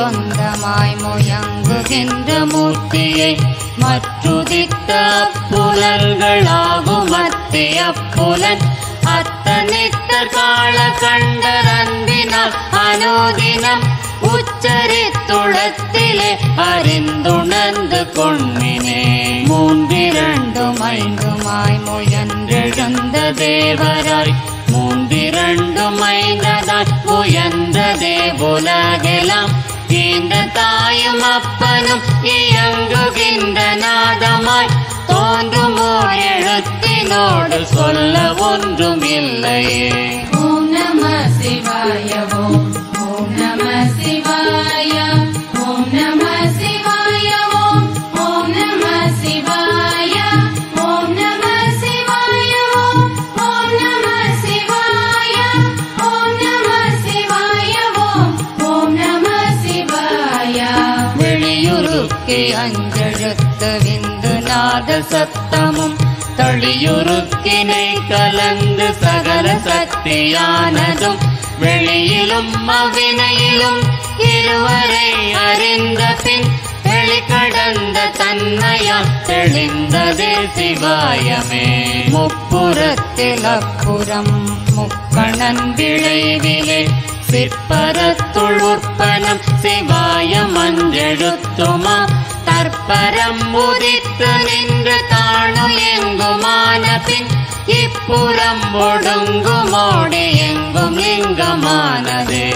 சொந்தமாய் முயங்குகின்ற மூர்த்தியை மற்றுதித்த புலன்களாகும் மத்திய புலன் அத்தனித்த கால கண்டர் அன்பினால் அனுதினம் உச்சரித்துளத்திலே அறிந்துணர்ந்து கொண்மினே மூன்றிரண்டும் ஐந்துமாய் முயன்றெழுந்த தேவராய் மூன்றிரண்டும் ஐந்ததாய் முயன்றதே உலகெல்லாம் இந்த தாயும் அப்பனும் இயங்குகின்ற நாதமாய் தோன்றும் ஓர் எழுத்தினோடு சொல்ல ஒன்றும் இல்லையே ஓம் நம சிவாய ஓம் ஓம் நம சிவாய ஓம் நம சிவாய ஓம் ஓம் நம சிவாய ஓம் நம சிவாய ஓம் ஓம் நம சிவாய ஓம் நம சிவாய ஓம் ஓம் நம சிவாய வெளியுருக்கி அஞ்செழுத்த விந்து நாத சத்தமும் தளியுருக்கினை கலந்து சகல சக்தியானதும் வெளியிலும் அவ்வினையிலும் இருவரை அறிந்த பின் வெளிக்கடந்த தன்மையால் தெளிந்ததே சிவாயமே முப்புறத்தில் அப்புறம் முக்கணன் விளைவிலே சிற்பரத்துள் உற்பனம் சிவாய மஞ்செழுத்துமா தற்பரம் உதித்து நின்று தாணு எங்குமான பின் இப்புறம் ஒடுங்குமோடி எங்கும் லிங்கமானதே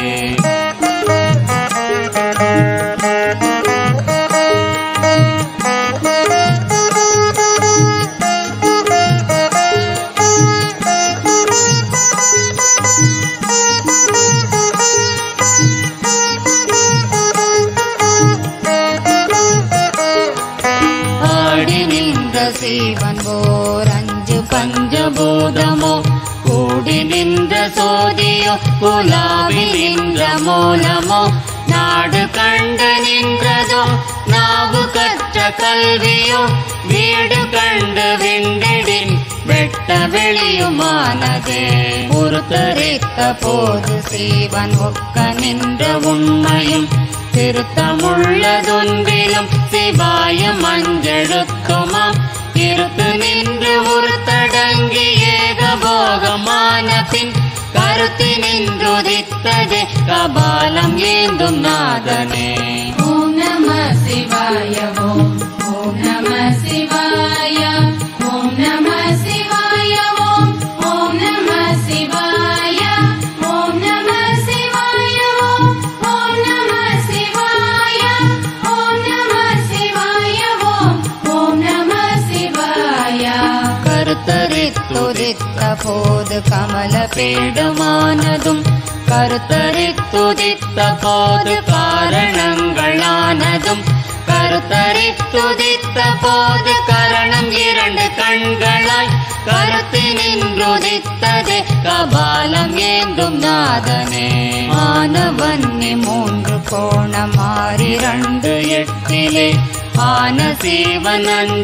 ஆடி நின்ற சீவன் ஓர் அஞ்சு பஞ்சபூதமோ கூடி நின்ற சோதியோ புலாவில் நின்ற மூலமோ நாடு கண்டு நின்றதோ நாவு கற்ற கல்வியோ வீடு கண்டு விண்டிடின் வெட்ட வெளியுமானதே பொறுத்தரித்த போது சீவன் ஒக்க நின்ற உண்மையும் திருத்தமுள்ளதொன்றிலும் சிவாய மஞ்செழுத்துமாம் இருத்து நின்று உருத்தடங்கி ஏகபோகமான பின் கருத்தி நின்றுதித்ததே கபாலம் ஏந்தும் நாதனே ஓம் நம சிவாய ஓம் ஓம் நம சிவாய ஓம் நம சிவாய ஓம் ஓம் நம சிவாய ஓம் நம சிவாய ஓம் ஓம் நம சிவாய ஓம் நம சிவாய ஓம் ஓம் நம சிவாய கருத்தரித்துதித்த போது கமல பீடமானதும் கருத்தரித்துதித்த போது காரணங்களானதும் கருத்தரித்துதித்த போது கரணம் இரண்டு கண்களாய் கருத்தி நின்றுதித்ததே கபாலம் ஏந்தும் நாதனே ஆனவன்னி மூன்று கோணம் ஆறிரண்டு எட்டிலே ஆன சீவன்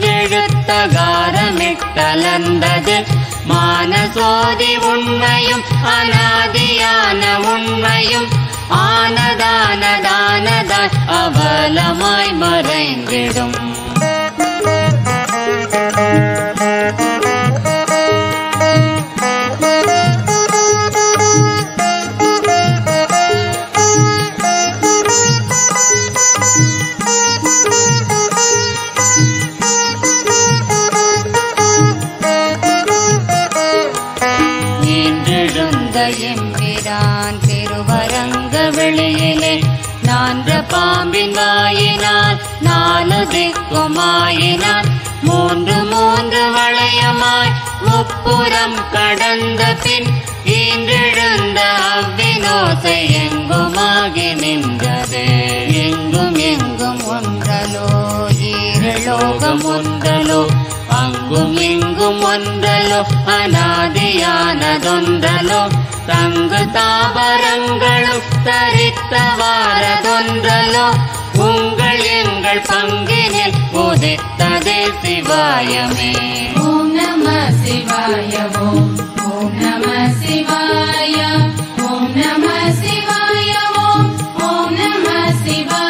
அஞ்செழுத்தகாரமிட்டலந்தது மானசோதி உண்மையும் அனாதியான உண்மையும் ஆனதானதானதாய் அவலமாய் மறைந்திடும் ஈன்றெழுந்த எம்பிரான் திருவரங்க வெளியிலே நான்ற பாம்பின் வாயினால் நாலு திக்குமாயினால் மூன்று மூன்று வளையமாய் முப்புறம் கடந்த பின் ஈன்றெழுந்த அவ்வினோசை எங்குமாகி நின்றதே எங்கும் எங்கும் ஒன்றலோ ஈரலோகம் ஒன்றலோ அங்கும் இங்கும் ஒன்றலோ அனாதியானதொன்றலோ தங்கு தாவரங்களும் தரித்தவாரதொன்றலோ உங்கள் எங்கள் பங்கினில் உதித்ததே சிவாயமே ஓம் நம சிவாய ஓம் ஓம் நம சிவாய ஓம் நம சிவாய ஓம் ஓம் நம சிவாய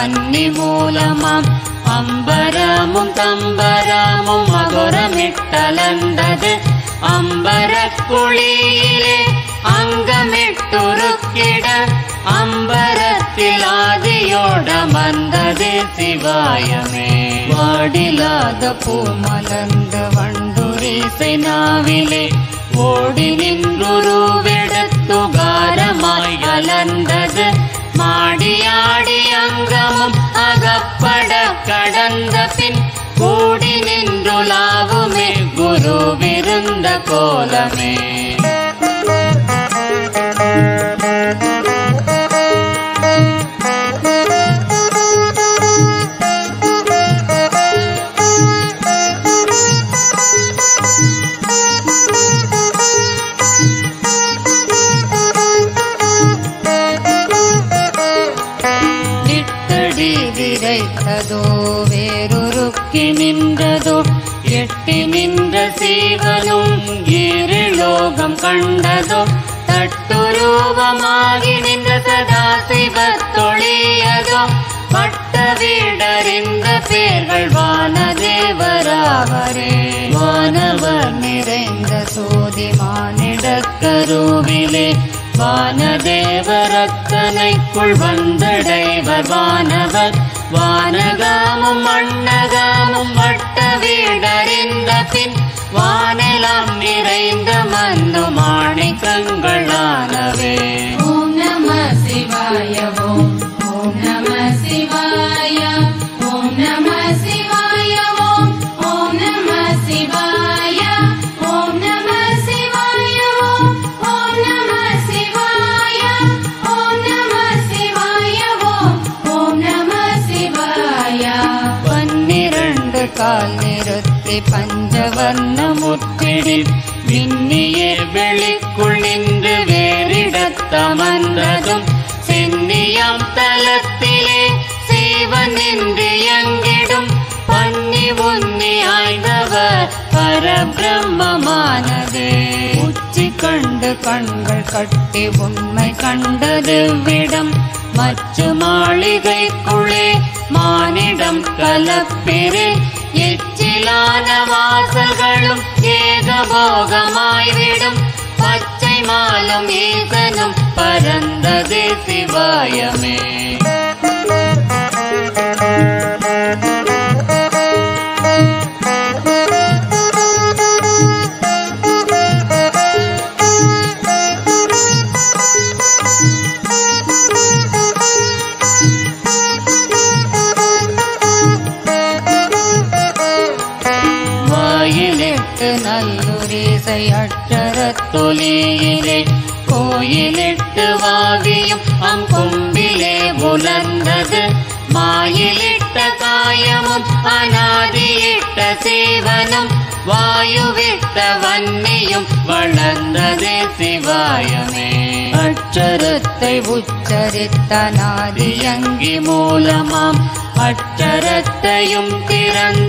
വന്നിമൂലമാം അമ്പരമും തമ്പരമും അകുറമിട്ടലണ്ടത് അമ്പരക്കുളിയിലെ അങ്കമിട്ടുറുക്കിട അമ്പരത്തിലാദിയോട മന്ദത് ശിവായമേ വാടിലാത പൂമലന്ത് വണ്ടുരീസை നാവിലെ ഓടി നിന്നുരുവെടുത്തുകാരമായി അലന്തത് മാടിയാടി അംഗമും അകപ്പട കടந்த பின் கூடி நின்றுலாவுமே குரு விருந்த கோலமே இட்டடி விரைத்ததோ வேறொருக்கி நின்றதோ எட்டி நின்ற சீவனும் ஈரிலோகம் கண்டதோ தட்டுரூபமாகி நின்ற சதாசிவத்தொழியதோ பட்ட வீடறிந்த பேர்கள் வானதேவராவரே வானவர் நிறைந்த சோதி மானிடக்கருவிலே வானதேவரத்தனைக்குள் வந்தடைவர் வானவர் வானகாமும் மண்ணகாமும் வட்ட வீடறிந்த பின் வானெலாம் நிறைந்த மந்து மாணிக்கங்களானவே ஓம் நம சிவாய ஓம் ஓம் நம சிவாய ஓம் நம சிவாய ஓம் ஓம் நம சிவாய ஓம் நம சிவாய ஓம் ஓம் நம சிவாய ஓம் நம சிவாய ஓம் ஓம் நம சிவாய பன்னிரண்டு கால் நிறுத்தி பஞ்சவர்ண முற்றிடில் மின்னியே வெளிக்குள் நின்று வேறிடத்தமர்ந்ததும் சென்னியாம் தலத்திலே சீவன் நின்று எங்கிடும் பன்னி உன்னி ஆய்ந்தவர் பரபிரம்மமானது உச்சி கண்டு கண்கள் கட்டி உண்மை கண்டது விடம் மற்ற மாளிகைக்குள்ளே மானிடம் கலப்பிரு எச்சிலான வாசல்களும் ஏகபோகமாய்விடும் பச்சை மாலும் ஈசனும் பரந்தது சிவாயமே வாயிலிட்டு நல்லுரீசை அற்றரத்தொலியிலே கோயிலிட்டு வாவியும் அங்கொம்பிலே உலர்ந்தது மாயிலிட்ட காயமும் அநாதியிட்ட சீவனும் வாயுவிட்ட வன்னியும் வளர்ந்தது சிவாயமே அற்றரத்தை உச்சரித்த நாதியங்கி மூலமாம் அற்றரத்தையும் திறந்த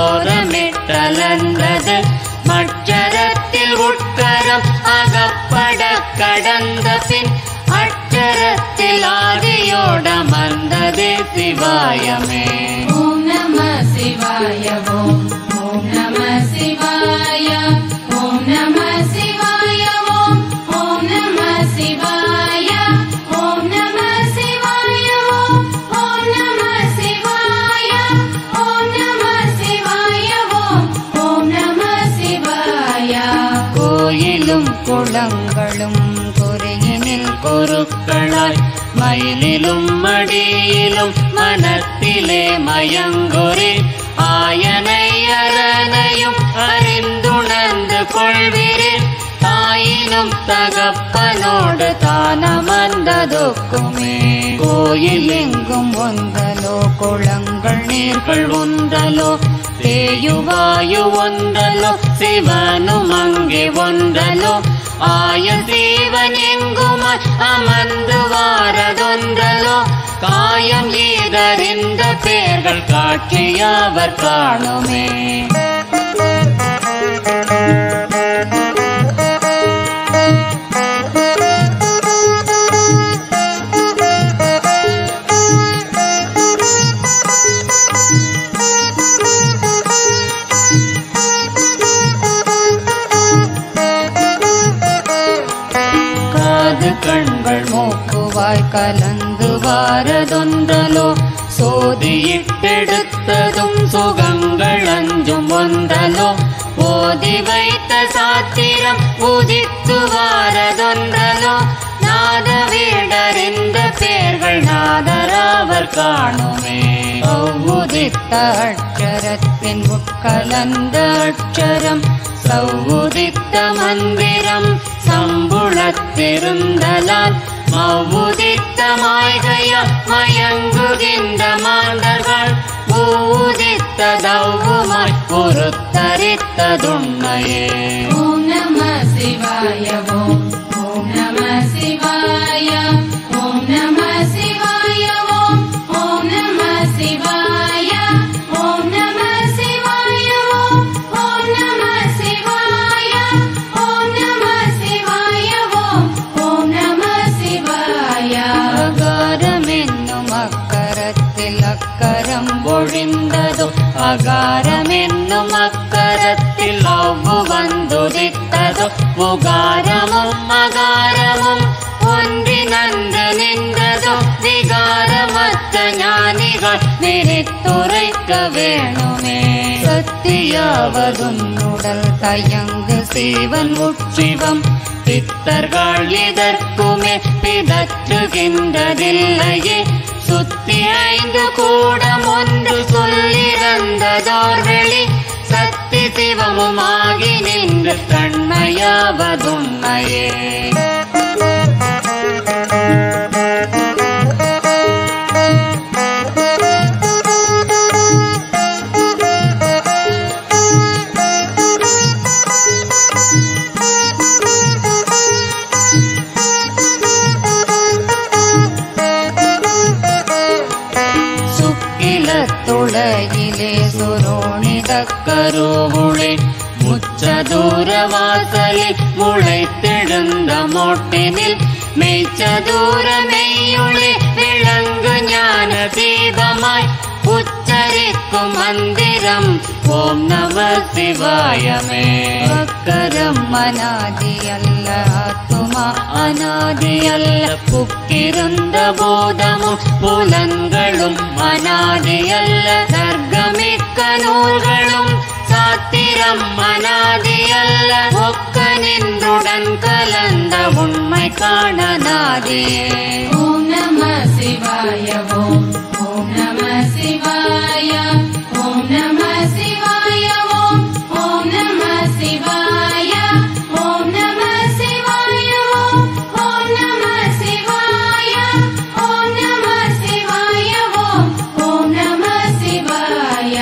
கோரமிட்டலர்ந்தது மற்றரத்தில் உட்கரம் அகப்பட கடந்த பின் அற்றரத்தில் ஆதியோடமர்ந்தது சிவாயமே ஓம் நம சிவாய ஓம் ஓம் நம சிவாய ஓம் நம சிவாய ஓம் ஓம் நம சிவாய ஓம் நம சிவாய ஓம் ஓம் நம சிவாய ஓம் நம சிவாய ஓம் ஓம் நம சிவாய கோயிலும் குளங்களும் குறியினில் குருக்களாய் மயிலிலும் மடியிலும் மனத்திலே மயங்குறி ஆயனை அரணனையும் அறிந்துணர்ந்து கொள்விரேன் தாயினும் தகப்பனோடு தானமர்ந்ததொக்குமே கோயில் எங்கும் ஒன்றலோ குளங்கள் நீர்கள் ஒன்றலோ தேயுவாயு ஒன்றலோ சிவனும் அங்கே ஒன்றலோ ஆய சீவன் எங்குமாய் அமர்ந்து வாரதொன்றலோ காயம் ஈதறிந்த பேர்கள் காட்சியாவர் காணுமே கண்கள் மூக்குவாய் கலந்து வாரதொன்றலோ சோதியிட்டெடுத்ததும் சுகங்கள் அஞ்சும் ஒன்றலோ ஓதி வைத்த சாத்திரம் உதித்து வாரதொன்றலோ நாத வீடறிந்த பேர்கள் நாதராவர் காணுமே சௌவுதித்த அட்சரத்தின் உட்கலந்த அட்சரம் சௌவுதித்த மந்திரம் சம்புளத்திருந்தலால் மவுதித்த மாய்கைய மயங்குகின்ற மாந்தர்கள் ஊதித்த தௌவுமாய் பொறுத்தரித்ததுண்மையே ஓம் நம சிவாய ஓம் ஓம் நம சிவாய ஓம் நம சிவாய ஓம் ஓம் நம சிவாய ஓம் நம சிவாய ஓம் ஓம் நம சிவாய ஓம் நம சிவாய ஓம் ஓம் நம சிவாய அகாரம் என்னும் அக்கரத்தில் அக்கரம் ஒழிந்ததோ அகாரம் என்னும் அக்கரத்தில் அவ்வு வந்துதித்ததோ உகாரமும் அகாரமும் ஒன்றி நன்று நின்றதோ விகாரமற்ற ஞானிகள் விரித்துரைக்க வேணுமே சத்தியாவதுன்னுடல் தயங்கு சீவன் உட்சிவம் பித்தர்கள் இதற்குமே பிதற்றுகின்றதில்லையே சுத்தி ஐந்து கூடம் ஒன்று சொல்லிறந்ததோர் வெளி சக்தி சிவமுமாகி நின்று தன்மையாவதுண்மையே சுக்கிலத்துளையிலே சுரோணித கருவுளே முச்சதூர வாசலில் முளைத்தெழுந்த மோட்டினில் மெய்ச்சதூர மெய்யுளே விளங்கு ஞான தீபமாய் உச்சரிக்கும் மந்திரம் ஓம் நம சிவாயமே அக்கரம் அநாதி அல்ல ஆத்துமா அநாதி அல்ல புக்கிருந்த போதமும் புலன்களும் அநாதி அல்ல சர்க்கமிக்க நூல்களும் சாத்திரம் அநாதி அல்ல ஒக்க நின்றுடன் கலந்த உண்மை காணநாதியே ஓம் நம சிவாய ஓம் ஓம் நம சிவாய ஓம் நம சிவாய ஓம் ஓம் நம சிவாய ஓம் நம சிவாய ஓம் ஓம் நம சிவாய ஓம் நம சிவாய ஓம் ஓம் நம சிவாய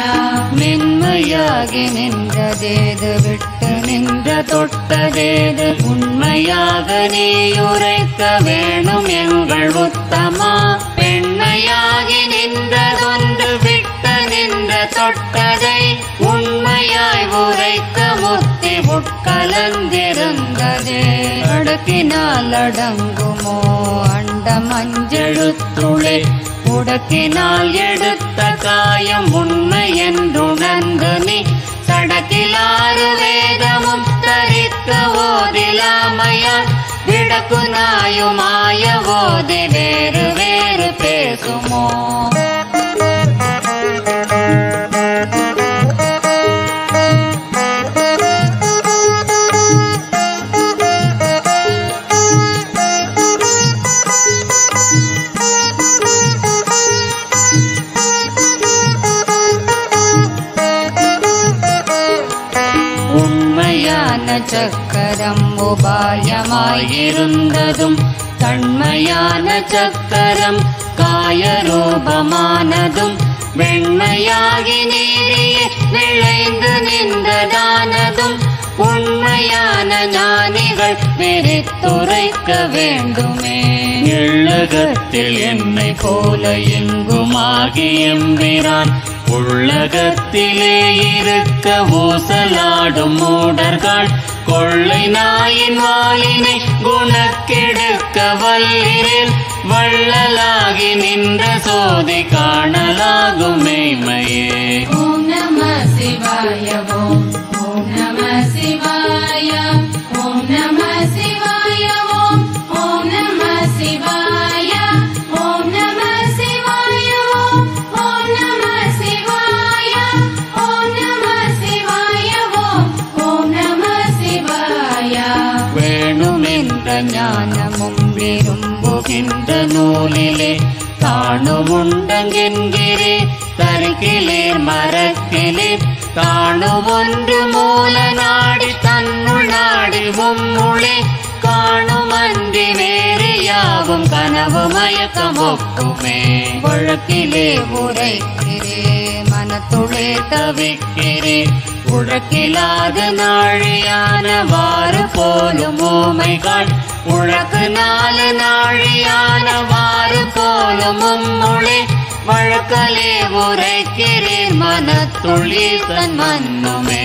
மென்மையாகி நின்றதேது விட்டு நின்ற தொட்டதேது உண்மையாக நீ உரைக்க வேணும் எங்கள் உத்தமா பெண்மையாகி நின்றதொன்று விட்ட நின்ற தொட்டதை உண்மையாய் உரைக்க முத்தி உட்கலந்திருந்ததே அடக்கினால் அடங்குமோ அண்ட மஞ்செழுத்துளே உடக்கினால் எடுத்த காயம் உண்மை என்றுணர்ந்து நீ சடக்கிலாறு வேதமும் தரிக்க ஓதிலாமையால் விடக்கு நாயுமாய ஓதி வேறு வேறு பேசுமோ உண்மையான சக்கரம் உபாயமாயிருந்ததும் தன்மையான சக்கரம் காயரூபமானதும் வெண்மையாகி நீரியே விளைந்து நின்றதானதும் உண்மையான ஞானிகள் விரித்துரைக்க வேண்டுமே எள்ளகத்தில் என்னை போல எங்குமாகி எம்பிரான் உள்ளகத்திலே இருக்க ஊசலாடும் மூடர்கள் கொள்ளை நாயின் வாயினை குணக்கெடுக்க வல்லிரில் வள்ளலாகி நின்ற சோதி காணலாகும் மெய்மையே ஓம் நம சிவாய ஓம் ஓம் நம சிவாய ஓம் நம சிவாய ஓம் ஓம் நம ஞானமும் விரும்புகின்ற நூலிலே தாணுமுண்டங்கென்கிறே தருகிலேர் மரக்கிலேர் தாணுவொன்று மூல நாடி தன்னுள் நாடி உம்முளே காணுமன்றி வேறு யாவும் கனவு மயக்கம் ஒக்குமே வழக்கிலே உரைக்கிறே மனத்துளே தவிக்கிறே உழக்கிலாத நாழியானவாறு போலும் ஊமைகள் உழக்கு நாலு நாழியானவாறு போலும் உம்முளே வழக்கலே உரைக்கிறேன் மனத்துளி தன் மன்னுமே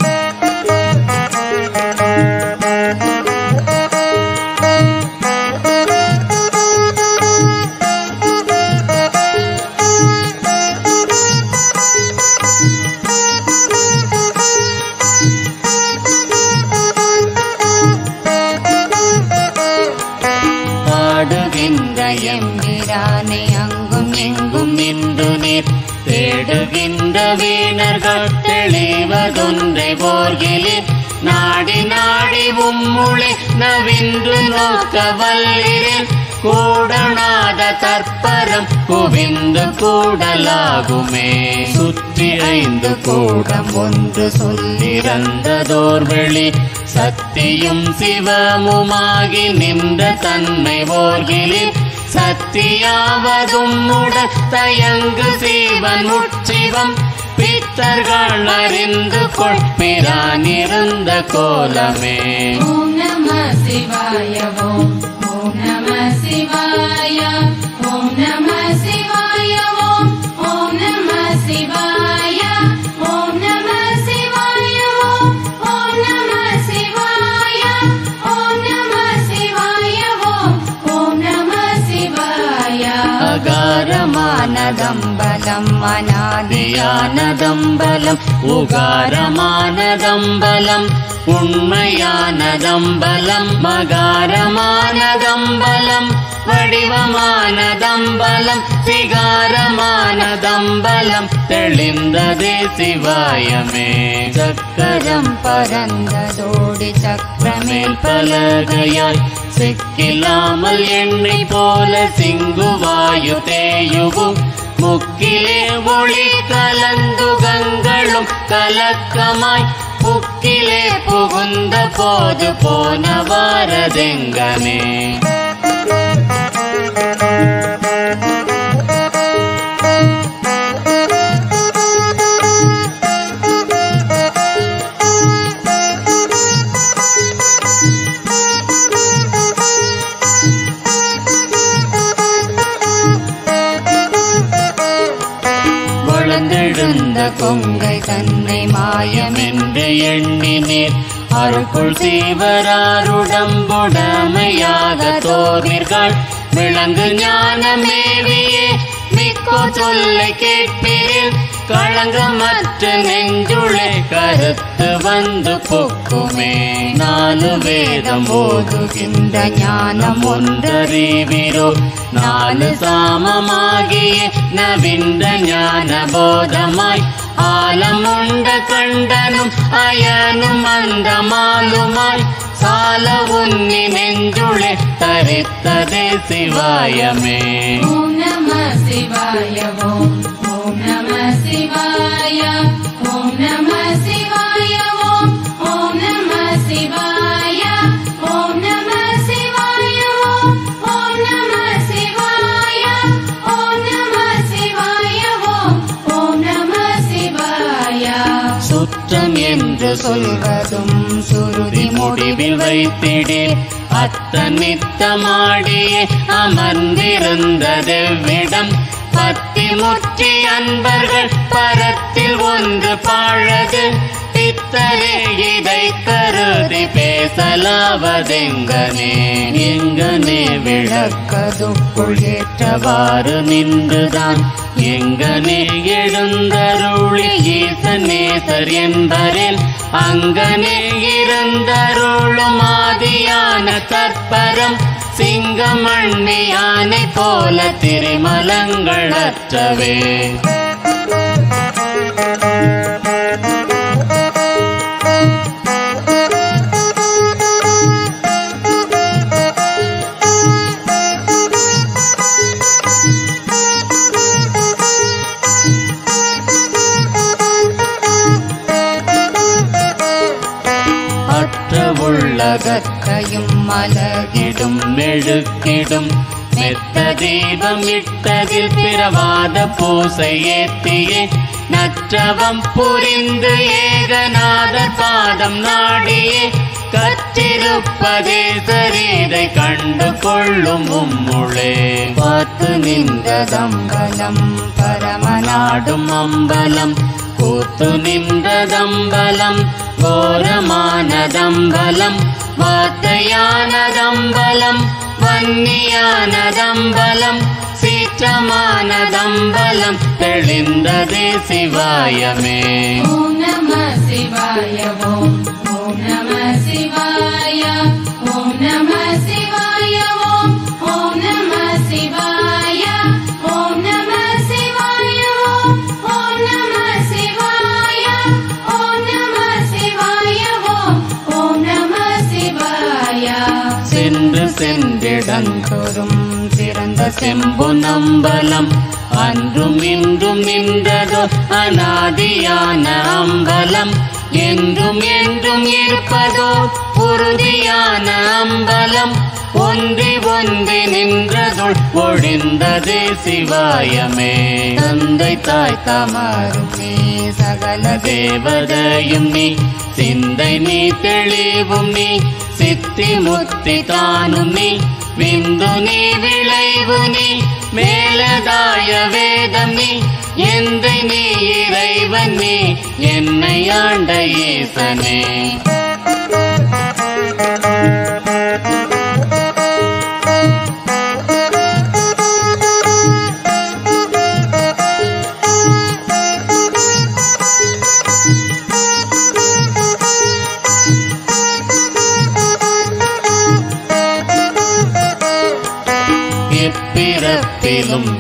பாடுகின்ற எம்பிரானை அங்கும் எங்கும் நின்று நீர் தேடுகின்ற வீணர்கள் தெளிவதொன்றை போர்கிலிர் நாடி நாடி உம்முளே நவின்று நோக்க வல்லிரில் கூடனாத தற்பரம் குவிந்து கூடலாகுமே சுற்றி ஐந்து கூடம் ஒன்று சொல்லிறந்ததோர் வெளி சத்தியும் சிவமுமாகி நின்ற தன்மை ஓர்கிலில் சத்தியாவதும் உட தயங்கு சீவன் உட்சிவம் பித்தர்கள் அறிந்து கொள்பிரானிருந்த கோலமே ஓம் நம சிவாய ஓம் ஓம் நம சிவாய ஓம் நம சிவாய ஓம் ஓம் நம சிவாய ஓம் நம சிவாய ஓம் ஓம் நம சிவாய ஓம் நம சிவாய ஓம் ஓம் நம சிவாய அகாரமானதம்பலம் அநாதியானதம்பலம் உகாரமானதம்பலம் உண்மையானதம்பலம் மகாரமானதம்பலம் வடிவமானதம்பலம் சிகாரமானதம்பலம் தெளிந்ததே சிவாயமே சக்கரம் பரந்ததோடி சக்கரமேல் பலகையாய் சிக்கில்லாமல் எண்ணெய் போல சிங்குவாயு தேயுவும் முக்கிலே ஒளி கலந்துகங்களும் கலக்கமாய் புக்கிலே புகுந்த போது போன வாரதெங்கனே வளர்ந்தெழுந்த கொங்கை தன்னை மாயமென்று எண்ணினீர் அருக்குள் சீவராருடம்புடமையாக தோர்வீர்கள் விளங்கு ஞானமேவியே மிக்கோ சொல்லை கேட்பீரில் களங்கமற்ற நெஞ்சுளே கருத்து வந்து புக்குமே நாலு வேதம் ஓதுகின்ற ஞானம் ஒன்றறிவீரோ நாலு சாமமாகிய நவின்ற ஞான போதமாய் ஆலமுண்ட கண்டனும் அயனும் அந்த மாலுமாய் சால உன்னி நெஞ்சுளே தரித்ததே சிவாயமே ஓம் நம சிவாய ஓம் ஓம் நம சிவாய ஓம் நம சிவாய ஓம் ஓம் நம சிவாய ஓம் நம சிவாய ஓம் ஓம் நம சிவாய ஓம் நம சிவாய ஓம் ஓம் நம சிவாய சுற்றம் என்று சொல்வதும் சுருதி முடிவில் வைத்திடே அத்தனித்தமாடியே அமர்ந்திருந்ததெவ்விடம் பத்தி முற்றி அன்பர்கள் பரத்தில் ஒன்று பாழது பித்தரே இதை கருதி பேசலாவதெங்கனே எங்கனே விளக்கதுக்குள் ஏற்றவாறு நின்றுதான் எங்கனே எழுந்தருளி ஈசநேசர் என்பரில் அங்கனே இருந்தருளும் ஆதியான தற்பரம் சிங்கமண்ணி யானை போல திரிமலங்களற்றவே மாற்ற உள்ளகற்கையும் மலகிடும் மெழுக்கிடும் மெத்த தீபம் இட்டதில் பிறவாத பூசை ஏத்தியே நற்றவம் புரிந்து ஏகநாதர் பாதம் நாடியே கற்றிருப்பதே சரீரை கண்டு கொள்ளும் உம்முளே பார்த்து நின்றதம்பலம் பரமநாடும் அம்பலம் கூத்து நின்றதம்பலம் கோரமானதம்பலம் வார்த்தையானதம்பலம் வன்னியானதம்பலம் சீற்றமானதம்பலம் தெளிந்ததே சிவாயமே ஓம் நம சிவாய ஓம் ஓம் நம சிவாய ஓம் நம சிவாய ஓம் ஓம் நம சிவாய ஓம் நம சிவாய ஓம் ஓம் நம சிவாய ஓம் நம சிவாய ஓம் ஓம் நம சிவாய சென்று சென்றிடந்தோறும் சிறந்த செம்பு நம்பலம் அன்றும் இன்றும் நின்றதோ அநாதியான அம்பலம் என்றும் என்றும் இருப்பதோ உறுதியான அம்பலம் ஒன்றி ஒன்றி நின்றதொள் ஒழிந்ததே சிவாயமே தந்தை தாய் தமரும் நீ சகல தேவதையும் நீ சிந்தை நீ தெளிவும் நீ சித்தி முத்தி தானும் நீ விந்து நீ விளைவு நீ மேலதாய வேதம் நீ எந்தை நீ இறைவன் நீ என்னை ஆண்ட ஈசனே எப்பிறப்பிலும்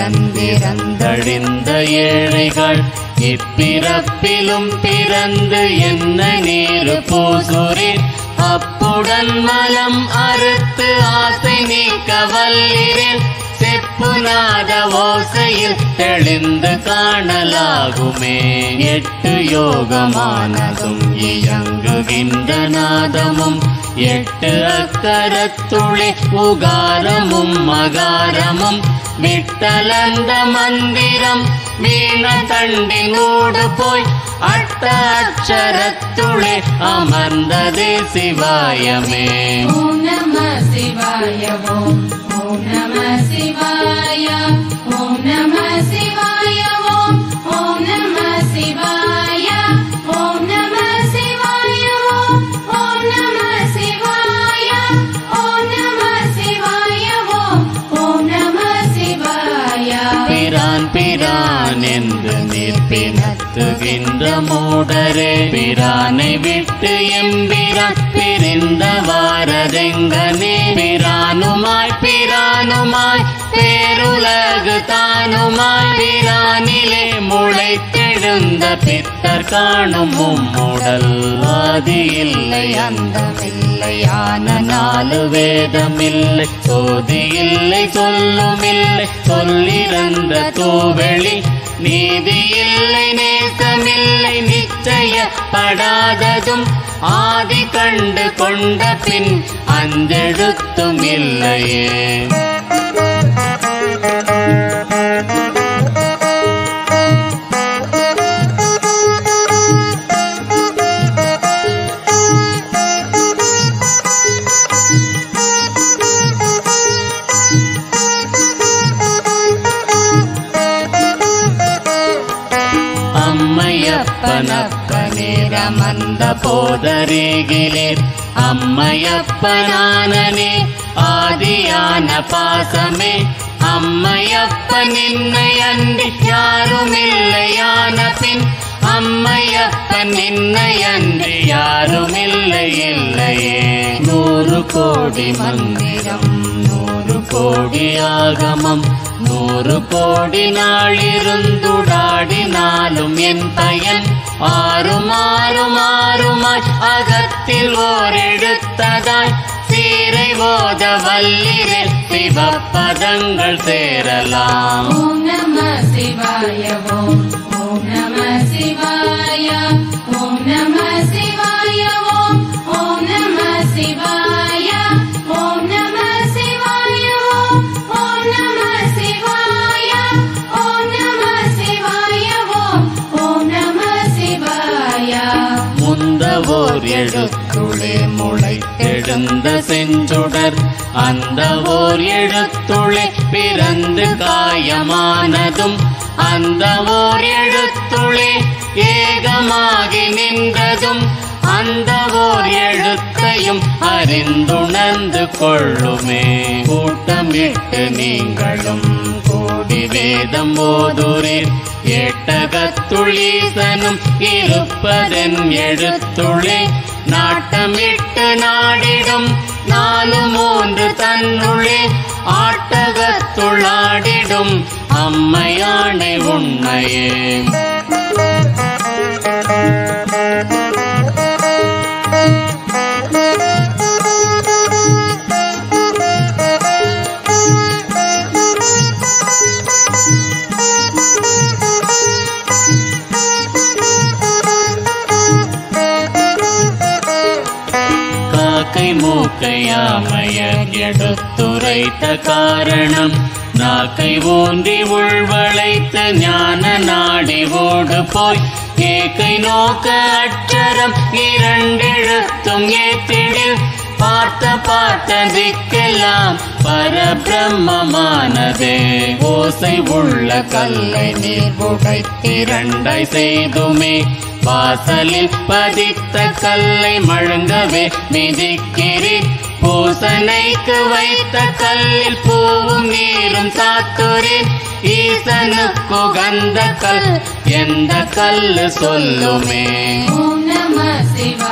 பிறந்திறந்தழிந்த ஏழைகள் இப்பிறப்பிலும் பிறந்து என்ன நீரு பூசுரேன் அப்புடன் மலம் அறுத்து ஆசை நீக்க வல்லிரேன் செப்புநாத ஓசையில் தெளிந்து காணலாகுமே எட்டு யோகமானதும் இயங்குகின்ற நாதமும் எட்டு அக்கரத்துளே உகாரமும் மகாரமும் விட்டலந்த மந்திரம் வீண தண்டினூடு போய் அட்ட அச்சரத்துளே அமர்ந்ததே சிவாயமே ஓம் நம சிவாய ஓம் ஓம் நம சிவாய ஓம் நம சிவாய ஓம் ஓம் நம சிவாய ஓம் நம சிவாய ஓம் ஓம் நம சிவாய ஓம் நம சிவாய ஓம் ஓம் நம சிவாய பிரான் பிரான் என்று நீர் பிணத்துகின்ற மூடரே பிரானை விட்டு எம்பிரான் பிரிந்த வாரதெங்கனே பிரானுமாய் பிரானுமாய் பேருலகு தானுமாய் பிரானிலே முளைத்தெழுந்த பித்தர் காணும் உம்முடல் ஆதி இல்லை அந்தமில்லையான நாலு வேதமில்லை சோதி இல்லை சொல்லுமில்லை சொல்லிறந்த தூவெளி நீதி இல்லை நேசமில்லை நிச்சயப்படாததும் ஆதி கண்டு கொண்ட பின் அஞ்செழுத்தும் இல்லையே അമ്മയപ്പനപ്പനേരമന്ത പോതരേകിലേർ അമ്മയപ്പനാനനെ ആദിയാന പാസമേ അമ്മയപ്പൻ നിന്നയണ്ടി യാരുമില്ലയാന പിൻ അമ്മയപ്പൻ നിന്നയണ്ടി യാരുമില്ലയില്ലയേ നൂറു കോടി മന്ദിരം നൂറു കോടി ஆகமம் நூறு கோடி நாளிருந்துடாடினாலும் என் பயன் ஆறும் ஆறும் ஆறுமாய் அகத்தில் ஓர் எடுத்ததாய் சீரை ஓத வல்லிரில் சிவப்பதங்கள் சேரலாம் ஓம் நம சிவாய ஓம் ஓம் நம சிவாய ஓம் நம சிவாய ஓம் எழுத்துளே முளை எழுந்த செஞ்சுடர் அந்த ஓர் எழுத்துளே பிறந்து காயமானதும் அந்த ஓர் எழுத்துளே ஏகமாகி நின்றதும் அந்த ஓர் எழுத்தையும் அறிந்துணர்ந்து கொள்ளுமே கூட்டமிட்டு நீங்களும் கூடி வேதம் ஓதுரீர் எட்டகத்துளீசனும் இருப்பதன் எழுத்துளே நாட்டமிட்டு நாடிடும் நாலு மூன்று தன்னுள்ளே ஆட்டகத்துளாடிடும் அம்மையானை உண்மையே காக்கை மூக்கையாமையர் எடுத்துரைத்த காரணம் நாக்கை ஊன்றி உள்வளைத்த ஞான நாடி ஓடு போய் ஏக்கை நோக்க அச்சரம் இரண்டெழுத்தும் ஏத்திடில் பார்த்த பார்த்த திக்கெல்லாம் பரபிரம்மமானதே ஓசை உள்ள கல்லை நீர் உடைத்திரண்டாய் செய்துமே வாசலில் பதித்த கல்லை மழுங்கவே மிதிக்கிறீர் பூசனைக்கு வைத்த கல்லில் பூவும் நீரும் சாத்துறேன் ஈசனுக்கு கந்த கல் எந்த கல்லு சொல்லுமே ஓம் நம சிவாய